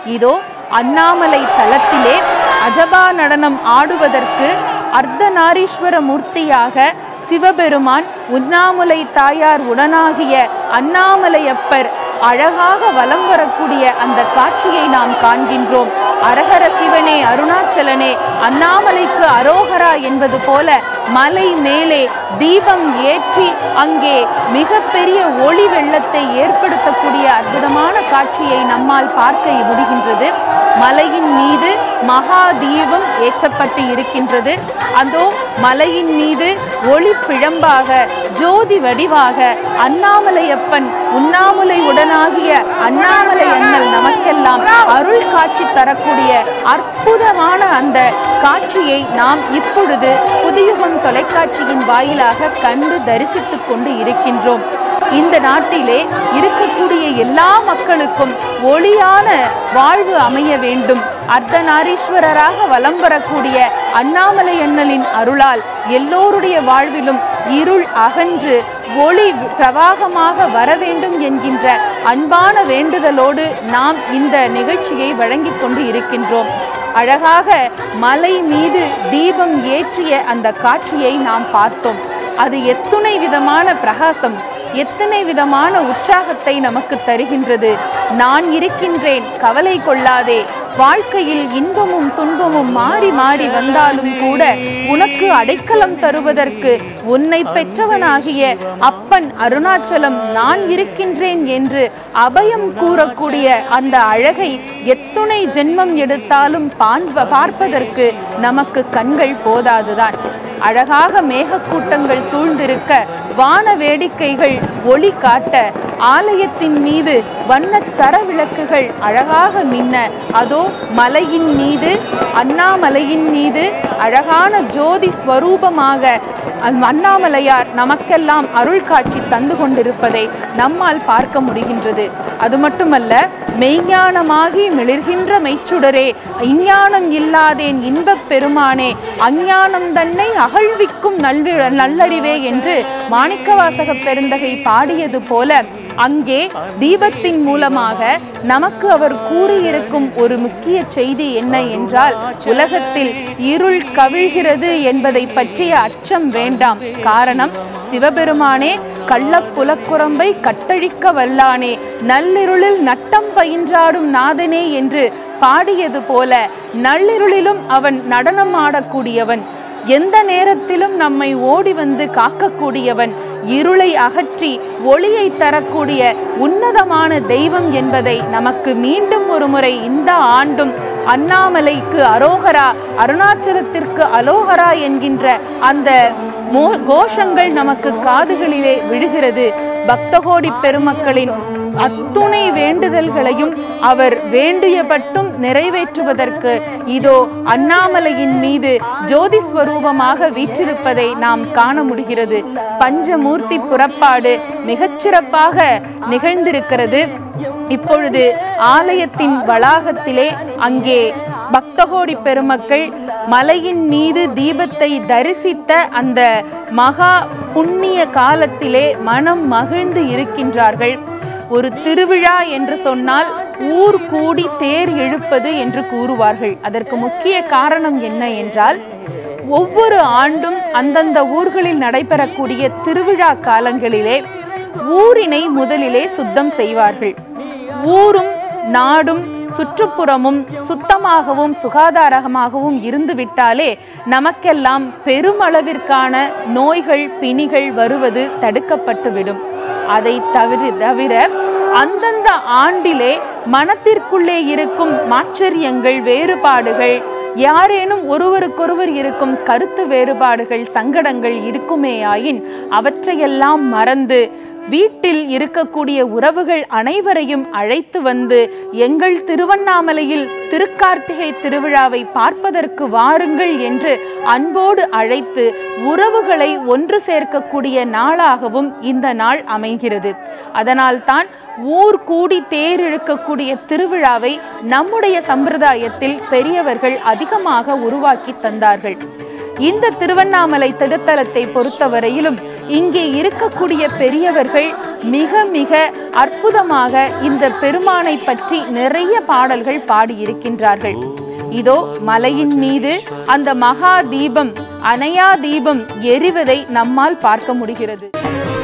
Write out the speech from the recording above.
இதோ அண்ணாமலை தலத்திலே அஜபா நடனம் ஆடுவதற்கு அர்த்தநாரீஸ்வர மூர்த்தியாக சிவபெருமான் உண்ணாமுலை தாயார் உடனாகிய அண்ணாமலையப்பர் அழகாக வலம் வரக்கூடிய அந்த காட்சியை நாம் காண்கின்றோம் அரஹர சிவனே அருணாச்சலனே அண்ணாமலைக்கு அரோகரா என்பது போல மலை மேலே தீபம் ஏற்றி அங்கே மிகப்பெரிய ஒளி வெள்ளத்தை ஏற்படுத்தக்கூடிய அற்புதமான காட்சியை நம்மால் பார்க்க முடிகின்றது மலையின் மீது மகா தீபம் ஏற்றப்பட்டு இருக்கின்றது அதோ மலையின் மீது ஒளி பிழம்பாக ஜோதி வடிவாக அண்ணாமலையப்பன் உண்ணாமுலை உடனாகிய அண்ணாமலை அண்ணல் நமக்கெல்லாம் அருள் காட்சி தரக்கூடிய அற்புதமான அந்த காட்சியை நாம் இப்பொழுது புதியுகம் தொலைக்காட்சியின் வாயிலாக கண்டு தரிசித்துக் கொண்டு இருக்கின்றோம் இந்த நாட்டிலே இருக்கக்கூடிய எல்லா மக்களுக்கும் ஒளியான வாழ்வு அமைய வேண்டும் அர்த்தநாரீஸ்வரராக வலம் வரக்கூடிய அண்ணாமலை அண்ணலின் அருளால் எல்லோருடைய வாழ்விலும் இருள் அகன்று ஒளி பிரவாகமாக வர வேண்டும் என்கின்ற அன்பான வேண்டுதலோடு நாம் இந்த நிகழ்ச்சியை வழங்கிக் கொண்டு இருக்கின்றோம் அழகாக மலை மீது தீபம் ஏற்றிய அந்த காட்சியை நாம் பார்த்தோம் அது எத்துணை விதமான பிரகாசம் எத்தனை விதமான உற்சாகத்தை நமக்கு தருகின்றது நான் இருக்கின்றேன் கவலை கொள்ளாதே வாழ்க்கையில் இன்பமும் துன்பமும் மாறி மாறி வந்தாலும் கூட உனக்கு அடைக்கலம் தருவதற்கு உன்னை பெற்றவனாகிய அப்பன் அருணாச்சலம் நான் இருக்கின்றேன் என்று அபயம் கூறக்கூடிய அந்த அழகை எத்துணை ஜென்மம் எடுத்தாலும் பான்ப- பார்ப்பதற்கு நமக்கு கண்கள் போதாதுதான் அழகாக மேகக்கூட்டங்கள் சூழ்ந்திருக்க வான வேடிக்கைகள் ஒளி காட்ட ஆலயத்தின் மீது வண்ணச் சரவிளக்குகள் அழகாக மின்ன அதோ மலையின் மீது அண்ணாமலையின் மீது அழகான ஜோதி ஸ்வரூபமாக அந் அண்ணாமலையார் நமக்கெல்லாம் அருள் காட்சி தந்து கொண்டிருப்பதை நம்மால் பார்க்க முடிகின்றது அது மட்டுமல்ல மெய்ஞானமாகி மிளிர்கின்ற மெய்ச்சுடரே இஞ்ஞானம் இல்லாதேன் இன்பப் பெருமானே அஞ்ஞானம் தன்னை அகழ்விக்கும் நல்வி நல்லறிவே என்று மாணிக்கவாசக பெருந்தகை பாடியது போல அங்கே தீபத்தின் மூலமாக நமக்கு அவர் கூறியிருக்கும் ஒரு முக்கிய செய்தி என்ன என்றால் உலகத்தில் இருள் கவிழ்கிறது என்பதை பற்றிய அச்சம் வேண்டாம் காரணம் சிவபெருமானே கள்ளப்புலக்குரம்பை கட்டழிக்க வல்லானே நள்ளிருளில் நட்டம் பயின்றாடும் நாதனே என்று பாடியது போல நள்ளிருளிலும் அவன் நடனம் ஆடக்கூடியவன் எந்த நேரத்திலும் நம்மை ஓடி வந்து காக்கக்கூடியவன் இருளை அகற்றி ஒளியை தரக்கூடிய உன்னதமான தெய்வம் என்பதை நமக்கு மீண்டும் ஒரு முறை இந்த ஆண்டும் அண்ணாமலைக்கு அரோகரா அருணாச்சலத்திற்கு அலோகரா என்கின்ற அந்த மோ கோஷங்கள் நமக்கு காதுகளிலே விழுகிறது பக்தகோடி பெருமக்களின் அத்துணை வேண்டுதல்களையும் அவர் வேண்டியபட்டும் நிறைவேற்றுவதற்கு இதோ அண்ணாமலையின் மீது ஜோதி ஸ்வரூபமாக வீற்றிருப்பதை நாம் காண முடிகிறது பஞ்சமூர்த்தி புறப்பாடு மிகச்சிறப்பாக நிகழ்ந்திருக்கிறது இப்பொழுது ஆலயத்தின் வளாகத்திலே அங்கே பக்தகோடி பெருமக்கள் மலையின் மீது தீபத்தை தரிசித்த அந்த மகா புண்ணிய காலத்திலே மனம் மகிழ்ந்து இருக்கின்றார்கள் ஒரு திருவிழா என்று சொன்னால் ஊர் கூடி தேர் இழுப்பது என்று கூறுவார்கள் அதற்கு முக்கிய காரணம் என்ன என்றால் ஒவ்வொரு ஆண்டும் அந்தந்த ஊர்களில் நடைபெறக்கூடிய திருவிழா காலங்களிலே ஊரினை முதலிலே சுத்தம் செய்வார்கள் ஊரும் நாடும் சுற்றுப்புறமும் சுத்தமாகவும் சுகாதாரமாகவும் இருந்து விட்டாலே நமக்கெல்லாம் பெருமளவிற்கான நோய்கள் பிணிகள் வருவது தடுக்கப்பட்டுவிடும் அதை தவிர தவிர அந்தந்த ஆண்டிலே மனத்திற்குள்ளே இருக்கும் மாச்சரியங்கள் வேறுபாடுகள் யாரேனும் ஒருவருக்கொருவர் இருக்கும் கருத்து வேறுபாடுகள் சங்கடங்கள் இருக்குமேயாயின் அவற்றையெல்லாம் மறந்து வீட்டில் இருக்கக்கூடிய உறவுகள் அனைவரையும் அழைத்து வந்து எங்கள் திருவண்ணாமலையில் திருக்கார்த்திகை திருவிழாவை பார்ப்பதற்கு வாருங்கள் என்று அன்போடு அழைத்து உறவுகளை ஒன்று சேர்க்கக்கூடிய நாளாகவும் இந்த நாள் அமைகிறது அதனால்தான் ஊர் கூடி தேர் இழுக்கக்கூடிய திருவிழாவை நம்முடைய சம்பிரதாயத்தில் பெரியவர்கள் அதிகமாக உருவாக்கி தந்தார்கள் இந்த திருவண்ணாமலை திருத்தலத்தை பொறுத்தவரையிலும் இங்கே இருக்கக்கூடிய பெரியவர்கள் மிக மிக அற்புதமாக இந்த பெருமானை பற்றி நிறைய பாடல்கள் பாடியிருக்கின்றார்கள் இதோ மலையின் மீது அந்த மகா தீபம் அணையா தீபம் எரிவதை நம்மால் பார்க்க முடிகிறது